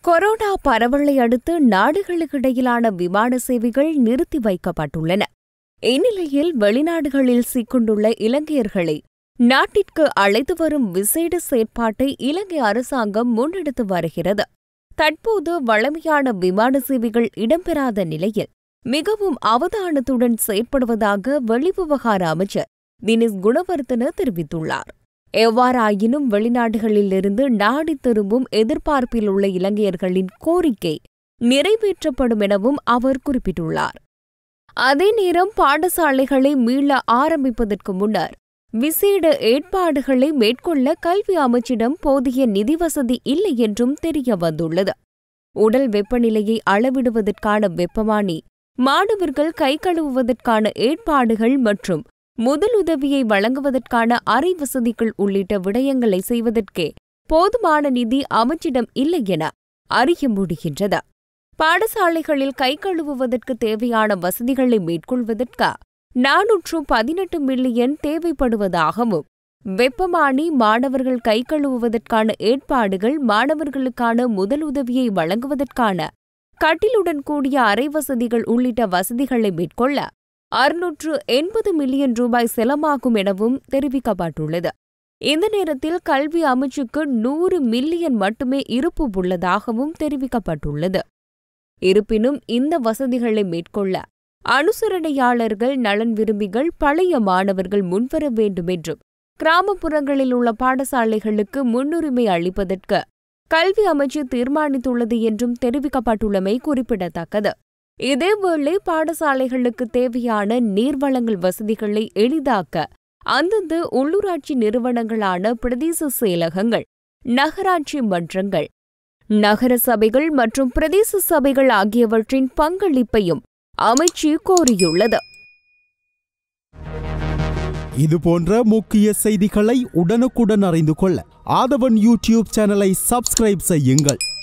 corona பரவலை அடுத்து நாடுகளுக்கிடையிலான விமான சேவைகள் நிறுத்தி வைக்கப்பட்டுள்ளன இந்நிலையில் வெளிநாடுகளில் சிக்கொண்டுள்ள இலங்கையர்களை நாட்டிற்கு அழைத்து வரும் விசேட செயற்பாட்டை இலங்கை அரசாங்கம் முன்னெடுத்து வருகிறது தற்போது வழமையான விமான சேவைகள் இடம்பெறாத நிலையில் மிகவும் அவதானத்துடன் செயற்படுவதாக வெளிவிவகார அமைச்சர் தினேஷ் குணவர்த்தன தெரிவித்துள்ளார் எவ்வாறாயினும் வெளிநாடுகளிலிருந்து நாடி திரும்பும் எதிர்பார்ப்பில் உள்ள இலங்கையர்களின் கோரிக்கை நிறைவேற்றப்படும் எனவும் அவர் குறிப்பிட்டுள்ளார் அதே நேரம் பாடசாலைகளை மீள ஆரம்பிப்பதற்கு முன்னர் விசேட ஏற்பாடுகளை மேற்கொள்ள கல்வி அமைச்சிடம் போதிய நிதி வசதி இல்லை என்றும் தெரிய வந்துள்ளது உடல் வெப்பநிலையை அளவிடுவதற்கான வெப்பமானி மாணவர்கள் கை கழுவுவதற்கான ஏற்பாடுகள் மற்றும் முதலுதவியை வழங்குவதற்கான அறை வசதிகள் உள்ளிட்ட விடயங்களை செய்வதற்கே போதுமான நிதி அமைச்சிடம் இல்லை என அறிய முடிகின்றது பாடசாலைகளில் கை கழுவுவதற்கு தேவையான வசதிகளை மேற்கொள்வதற்கு நானூற்று பதினெட்டு மில்லியன் தேவைப்படுவதாகவும் வெப்பமானி மாணவர்கள் கை கழுவுவதற்கான ஏற்பாடுகள் மாணவர்களுக்கான முதலுதவியை வழங்குவதற்கான கட்டிலுடன் கூடிய அறை வசதிகள் உள்ளிட்ட வசதிகளை மேற்கொள்ள அறுநூற்று எண்பது மில்லியன் ரூபாய் செலமாகும் எனவும் தெரிவிக்கப்பட்டுள்ளது இந்த நேரத்தில் கல்வி அமைச்சுக்கு நூறு மில்லியன் மட்டுமே இருப்பு உள்ளதாகவும் தெரிவிக்கப்பட்டுள்ளது இருப்பினும் இந்த வசதிகளை மேற்கொள்ள அனுசரணையாளர்கள் நலன் விரும்பிகள் பழைய மாணவர்கள் முன்வர வேண்டும் என்றும் கிராமப்புறங்களில் உள்ள பாடசாலைகளுக்கு முன்னுரிமை அளிப்பதற்கு கல்வி அமைச்சு தீர்மானித்துள்ளது என்றும் தெரிவிக்கப்பட்டுள்ளமை குறிப்பிடத்தக்கது இதேவேளை பாடசாலைகளுக்கு தேவையான நீர்வளங்கள் வசதிகளை எளிதாக்க அந்தந்த உள்ளூராட்சி நிறுவனங்களான பிரதேச செயலகங்கள் நகராட்சி மன்றங்கள் நகர சபைகள் மற்றும் பிரதேச சபைகள் ஆகியவற்றின் பங்களிப்பையும் அமைச்சு கோரியுள்ளது இது போன்ற முக்கிய செய்திகளை உடனுக்குடன் அறிந்து கொள்ள ஆதவன் யூடியூப் சேனலை சப்ஸ்கிரைப் செய்யுங்கள்